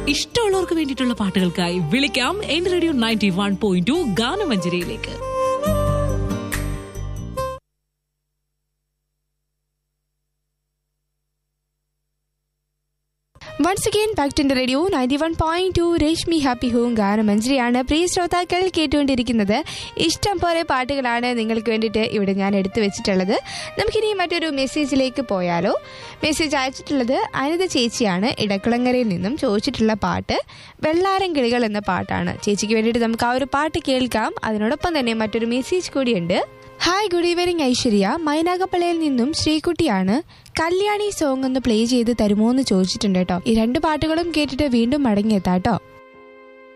ഇഷ്ടമുള്ളവർക്ക് വേണ്ടിയിട്ടുള്ള പാട്ടുകൾക്കായി വിളിക്കാം എന്റെ radio ninety one point two ഗാനമഞ്ജരിയിലേക്ക് once again back to radio ninety one point two Reshmi happy home ഗാനമഞ്ജരിയാണ് പ്രിയ ശ്രോതാക്കൾ കേട്ടുകൊണ്ടിരിക്കുന്നത് ഇഷ്ടം പോലെ പാട്ടുകളാണ് നിങ്ങൾക്ക് വേണ്ടിയിട്ട് ഇവിടെ ഞാൻ എടുത്തു വെച്ചിട്ടുള്ളത് നമുക്കിനി മറ്റൊരു മെസ്സേജിലേക്ക് പോയാലോ മെസ്സേജ് അയച്ചിട്ടുള്ളത് അനിത ചേച്ചിയാണ് ഇടക്കുളങ്ങരയിൽ നിന്നും ചോദിച്ചിട്ടുള്ള പാട്ട് വെള്ളാരം കിളികൾ എന്ന പാട്ടാണ് ചേച്ചിക്ക് വേണ്ടിയിട്ട് നമുക്ക് ആ ഒരു പാട്ട് കേൾക്കാം അതിനോടൊപ്പം തന്നെ മറ്റൊരു മെസ്സേജ് കൂടിയുണ്ട് ഹായ് ഗുഡ് ഈവനിങ് ഐശ്വര്യ മൈനാഗപ്പള്ളയിൽ നിന്നും ശ്രീകുട്ടിയാണ് കല്യാണി സോങ് ഒന്ന് പ്ലേ ചെയ്ത് തരുമോ എന്ന് ചോദിച്ചിട്ടുണ്ട് കേട്ടോ ഈ രണ്ട് പാട്ടുകളും കേട്ടിട്ട് വീണ്ടും മടങ്ങിയെത്താട്ടോ